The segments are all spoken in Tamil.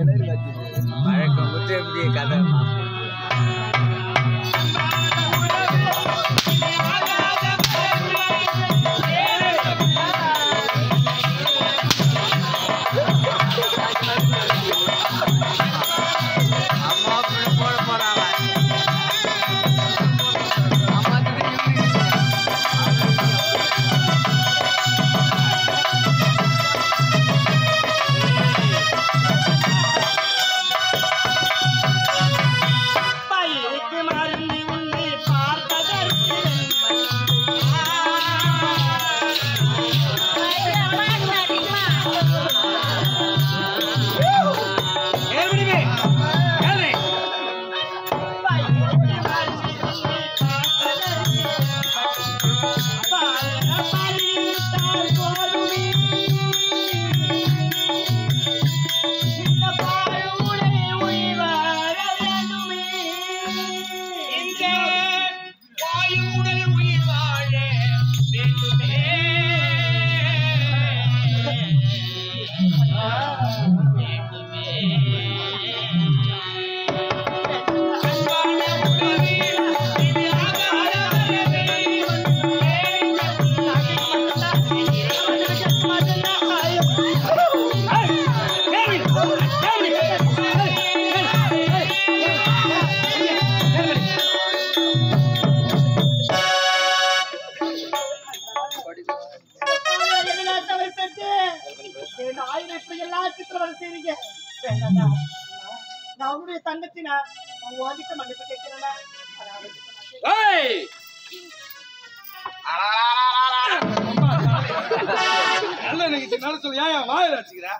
வழக்கம் குத்து எப்படி கதை அம்மா அப்படி போட போறாங்க அம்மா திடீர்னு பயிருக்கு மருந்து உன்னை பார்ப்பதற்கு பயிருக்கு மருந்து உன்னை பார்ப்பதற்கு பாலன பயிரிட்டால் போதுமே இந்த பாழுடை உயிராக வேண்டுமே இந்த வாயுடல் உயிர் வாழ வேண்டுமே அன்பான உறவே, இது ஆகாரமே. நான் உன்னுடைய தங்கச்சி நான் நான் ஓதிக்க மன்னிப்பு கேட்கிறேன்னா ஏய் நல்ல நிகழ்ச்சி நல்ல சொல்லி ஏன் என் வாயில அடிச்சுக்கிற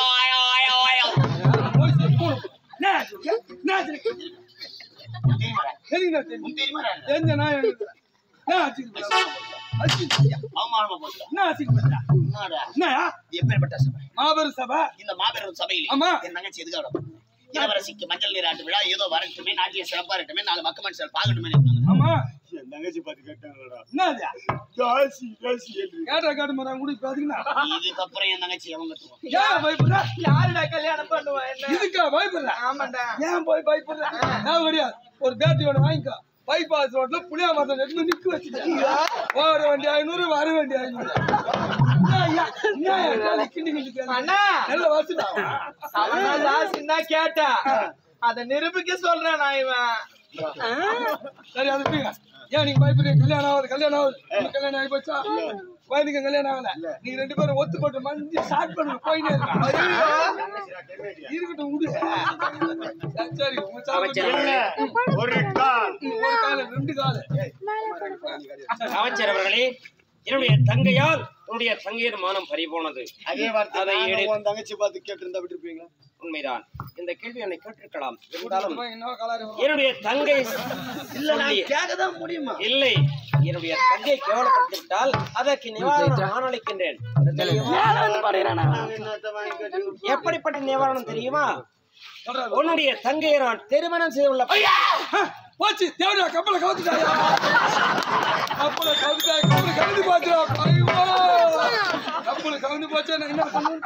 போய் சொல்லு, போடு. என்ன ஆச்சு? என்ன ஆச்சு? தெரியுதா, தெரியும். தெரிஞ்ச நான் எனக்கு என்ன ஆச்சுக்கிற? அடிச்சுக்கிறியா? என்ன ஆச்சுக்கிற? என்னயா? எப்பேற்பட்ட சபை மாபெரும் சபை இந்த மாபெரும் சபையில் ஆமா. என் தங்கச்சி எதுக்காக வரும்? இளவரசிக்கு மஞ்சள் நீராட்டு விழா ஏதோ வரட்டுமே நாட்டிய சிறப்பா இருக்கட்டுமே நாலு மக்க மனுஷன் பார்க்கட்டுமே இருக்காங்க. ஆமா என் தங்கச்சி பார்த்து கேட்டாங்களா என்ன அது? ராசி ராசி என்று கேட்டா காட்டு மாறாங்க கூட இப்ப அதுக்குன்னா இதுக்கப்புறம் என் தங்கச்சி அவங்க ஏன் பயப்படுற யாருடா கல்யாணம் பண்ணுவா என்ன இதுக்கா பயப்படுற ஆமாண்டா ஏன் போய் பயப்படுற நான் கிடையாது ஒரு பேட்டரி ஒன்று வாங்கிக்கோ பைபாஸ் ரோட்ல புளியா மரத்தை எடுத்து நிக்க வச்சுட்டேன் போற வண்டி ஐநூறு வர வண்டி ஐநூறு என்ன ஐயா? என்ன ஐயா? காலை கிண்டி கிண்டி கேளு. அண்ணா நல்ல வாசனா அவன் ராசின்னா கேட்டா அத நிரூபிக்க சொல்றேன் நான் இவன் சரி அது விடுங்க. ஏன் நீங்க பயப்படுறீங்க கல்யாணம் ஆகுது கல்யாணம் ஆகுது உங்களுக்கு கல்யாணம் ஆகி போச்சா குழந்தைங்க கல்யாணம் ஆகல நீங்க ரெண்டு பேரும் ஒத்து போட்டு மந்தி ஸ்டார்ட் பண்ணுங்க போயினே இருக்காங்க இருக்கட்டும் விடு சரி, சரி உங்க சாப்பிட்டு ஒரு கால் ஒரு கால ரெண்டு கால அமைச்சர் அவர்களே என்னுடைய தங்கையால் உன்னுடைய தங்கையின் மானம் பறிபோனது அதே வார்த்தை அதை நானும் எடு- உன் தங்கச்சி பார்த்து கேட்டிருந்தா விட்டுருப்பீங்களா உண்மைதான் இந்த கேள்வி என்னை கேட்டிருக்கலாம் இருந்தாலும் இன்னும் காலாரி வரும். என்னுடைய தங்கை இல்ல நான் சொல்லி கேட்கதான் முடியுமா இல்லை என்னுடைய தங்கை கேவலப்படுத்தி விட்டால் அதற்கு நிவாரணம் நான் அளிக்கின்றேன் என்னத்த வாங்கி கேட்டீங்க? எப்படிப்பட்ட நிவாரணம் தெரியுமா சொல்றாரு. உன்னுடைய தங்கையை நான் திருமணம் செய்துள்ள ஆ, போச்சு தேவடா கப்பலை கவுத்துட்டாயா கப்பலை கவுத்துட்டாயா கப்பலை கவுந்து போச்சு ஐயோ கப்பலை கவுந்து போச்சு நான் என்ன பண்ணுவேன்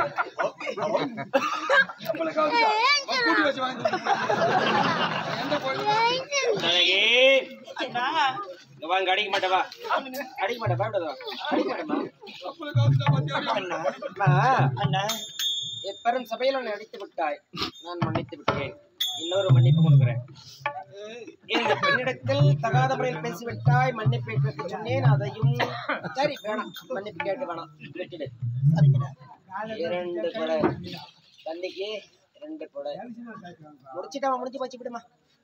கப்பலை கவுத்துட்டா கூட்டி வச்சு வாங்கி எந்த கோயில் தனகே இங்க வாங்க அடிக்க மாட்டவா அடிக்க மாட்டவா விடுதா அடிக்க மாட்டவா கப்பலை கவுத்துட்டா பாத்தியா அண்ணா அண்ணா எப்பெரும் சபையில் உன்னை அடித்து விட்டாய் நான் மன்னித்து விட்டேன் இன்னொரு மன்னிப்பு கொடுக்கிறேன் இந்த பெண்ணிடத்தில் தகாத முறையில் பேசிவிட்டாய் மன்னிப்பு கேட்க சொன்னேன் அதையும் சரி வேணாம் மன்னிப்பு கேட்டு வேணாம் விட்டுடு இரண்டு கொடை தண்ணிக்கு ரெண்டு கொடை முடிச்சிட்டா முடிச்சு போச்சு விடுமா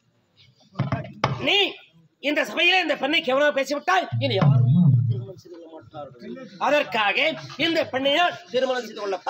நீ இந்த சபையில இந்த பெண்ணை கேவலமாக பேசிவிட்டால் இனி யாரும் திருமணம் செய்து கொள்ள மாட்டார்கள் அதற்காக இந்த பெண்ணையால் திருமணம் செய்து கொள்ள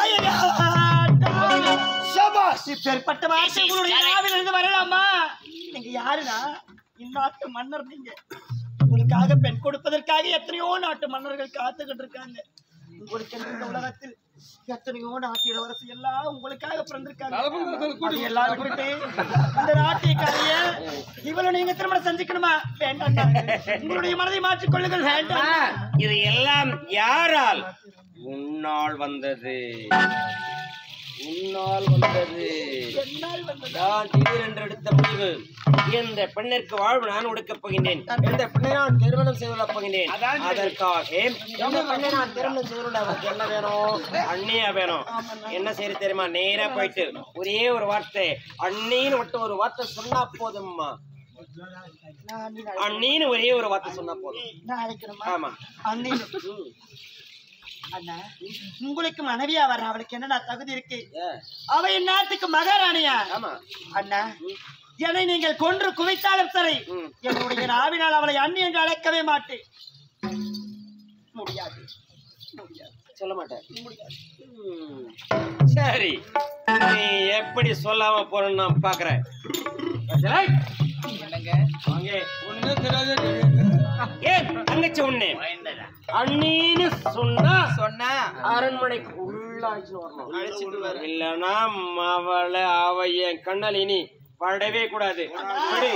சபாஷ் இப்பேற்பட்ட வார்த்தை உங்களுடைய நாவில் இருந்து வரலாமா நீங்க யாருனா இந்நாட்டு மன்னர் நீங்க உங்களுக்காக பெண் கொடுப்பதற்காக எத்தனையோ நாட்டு மன்னர்கள் காத்துக்கிட்டு இருக்காங்க உங்களுக்கு இந்த உலகத்தில் எத்தனையோ நாட்டு இளவரசி எல்லாம் உங்களுக்காக பிறந்திருக்காங்க அது எல்லாம் விட்டு இந்த நாட்டியக்காரிய இவளை நீங்க திருமணம் செஞ்சுக்கணுமா வேண்டாம் உங்களுடைய மனதை மாற்றிக் கொள்ளுங்கள் வேண்டாம் இது எல்லாம் யாரால் உன்னால் வந்தது உன்னால் வந்தது என்னால் வந்தது நான் திடீரென்று எடுத்த முடிவு இந்த பெண்ணிற்கு வாழ்வு நான் ஒடுக்கப் போகின்றேன் இந்த பெண்ணை நான் திருமணம் செய்து கொள்ளப் போகின்றேன் அதற்காக இந்த பெண்ணை நான் திருமணம் செய்து கொள்ள அவருக்கு என்ன வேணும் அண்ணியா வேணும் என்ன செய்ய தெரியுமா நேரா போயிட்டு ஒரே ஒரு வார்த்தை அண்ணின்னு மட்டும் ஒரு வார்த்தை சொன்னா போதும்மா நான் நீ அண்ணின்னு ஒரே ஒரு வார்த்தை சொன்னா போதும் நான் அழைக்கணுமா ஆமா அண்ணன் ம். அண்ணா உங்களுக்கு மனைவியா வர அவளுக்கு என்னடா தகுதி இருக்கு ஏ, அவ இந்நாட்டுக்கு மகாராணியா ஆமா அண்ணா என்னை நீங்கள் கொன்று குவித்தாலும் சரி ம். என்னுடைய நாவினால் அவளை அண்ணி என்று அழைக்கவே மாட்டேன் முடியாது முடியாது சொல்ல மாட்டேன் ம். சரி நீ எப்படி சொல்லாம போறன்னு நான் பாக்குறேன் வாங்க ஒண்ணுமே தெரியாதே நீ. ஏன் தங்கச்சி ஒண்ணு அண்ணின்னு சொன்னா சொன்னா அரண்மனைக்கு உள்ளாச்சுன்னு வரணும் இல்லனா அவளை அவ என் கண்ணால் இனி படவே கூடாது படி.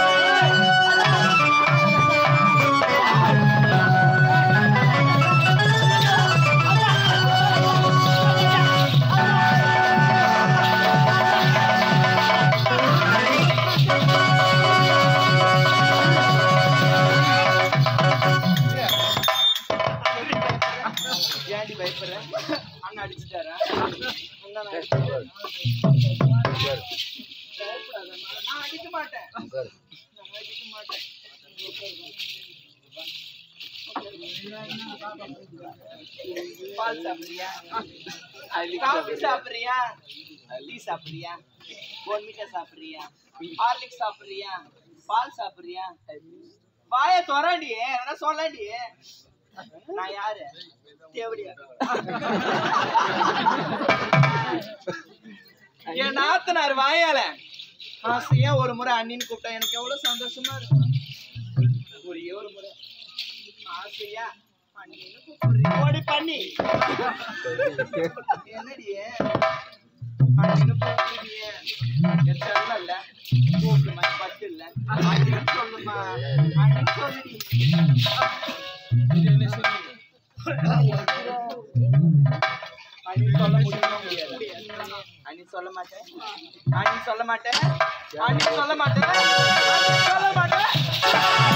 ஏன்டி பயப்படுற அண்ணன் அடிச்சுட்டாரா நான் அடிக்க மாட்டேன் நான் அடிக்க மாட்டேன் பால் சாப்பிடுறியா காஃபி சாப்பிடுறியா டீ சாப்பிடுறியா போன்மிட்டா சாப்பிடுறியா ஹார்லிக்ஸ் சாப்பிடுறியா பால் சாப்பிடுறியா வாய தொறாண்டி என்ன சொல்லாண்டி நான் யாரு தேவடியா என் நாத்தனார் வாயால ஆசையா ஒரு முறை அண்ணின்னு கூப்பிட்டா எனக்கு எவ்வளவு சந்தோஷமா இருக்கும் ஒரே ஒரு முறை ஆசையா அண்ணின்னு கூப்பிடுறீங்க ஓடி பண்ணி என்னடி அண்ணின்னு கூப்பிடுறீங்க என் செல்லம் இல்ல கூப்பிடுமா பட்டு இல்ல அண்ணின்னு சொல்லுமா அண்ணின்னு சொல்லுடி அண்ணி சொல்ல முடியுமா முடியாது அண்ணி சொல்ல மாட்டேன் அண்ணி சொல்ல மாட்டேன் அண்ணி சொல்ல மாட்டேன் அண்ணி சொல்ல மாட்டேன்